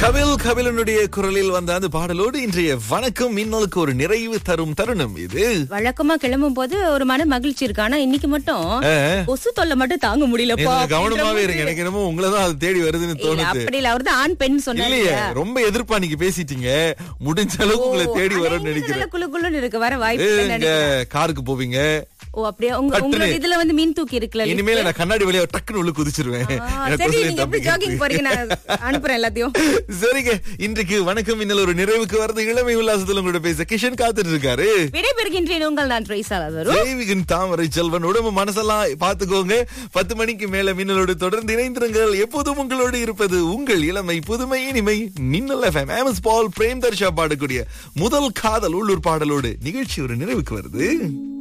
கபில் கபிலனுடைய குரலில் வந்த அந்த பாடலோடு இன்றைய வணக்கம் மின்னலுக்கு ஒரு நிறைவு தரும் தருணம் இது வழக்கமா கிளம்பும் போது ஒரு மன மகிழ்ச்சி இருக்கு ஆனா இன்னைக்கு மட்டும் ஆ. கொசு தொல்லை மட்டும் தாங்க முடியலப்பா நீங்க கவனமாவே இருங்க எனக்கு என்னமோ உங்களதான் அது தேடி வருதுன்னு இல்ல, தோணுது அப்படி இல்ல அவர்தான் ஆண் பெண் சொன்னாரு இல்லையே ரொம்ப எதிர்ப்பா நீங்க பேசிட்டீங்க முடிஞ்ச அளவுக்கு உங்களை தேடி ஆனா வரும்னு இன்னைக்கு நினைக்கிறேன் நல்ல குளு குளுன்னு இருக்கு வர வாய்ப்பு ஏ, இல்லைன்னு இங்க நினைக்கிறேன். காருக்கு போவீங்க ஓ அப்படியே உங்க பட்டுன்னு. உங்களோட இதுல வந்து மீன் தூக்கி இருக்குல்ல இனிமேல நான் கண்ணாடி வழியா டக்குன்னு உள்ள குதிச்சிருவேன் ஆ, எனக்கு சரி கொசுல நீங்க எப்படி தப்பிக்கிறதுக்கு. ஜாகிங் போறீங்க நான் அனுப்புறேன் எல்லாத்தையும் சரிங்க இன்றைக்கு வணக்கம் இன்னல் ஒரு நிறைவுக்கு வரது இளமை உல்லாசத்துல உங்களோட பேச கிஷன் காத்துட்டு இருக்காரு விடைபெறுகின்றேன் உங்கள் நான் ட்ரைசாலா வரும் தேவிகன் தாமரை செல்வன் உடம்பு மனசெல்லாம் பாத்துக்கோங்க பத்து மணிக்கு மேல மின்னலோடு தொடர்ந்து இணைந்திருங்கள் எப்போதும் உங்களோடு இருப்பது உங்கள் இளமை புதுமை இனிமை மின்னல் எஃப்எம் ஆமஸ் பால் பிரேம் தர்ஷா பாடக்கூடிய முதல் காதல் உள்ளூர் பாடலோடு நிகழ்ச்சி ஒரு நிறைவுக்கு வருது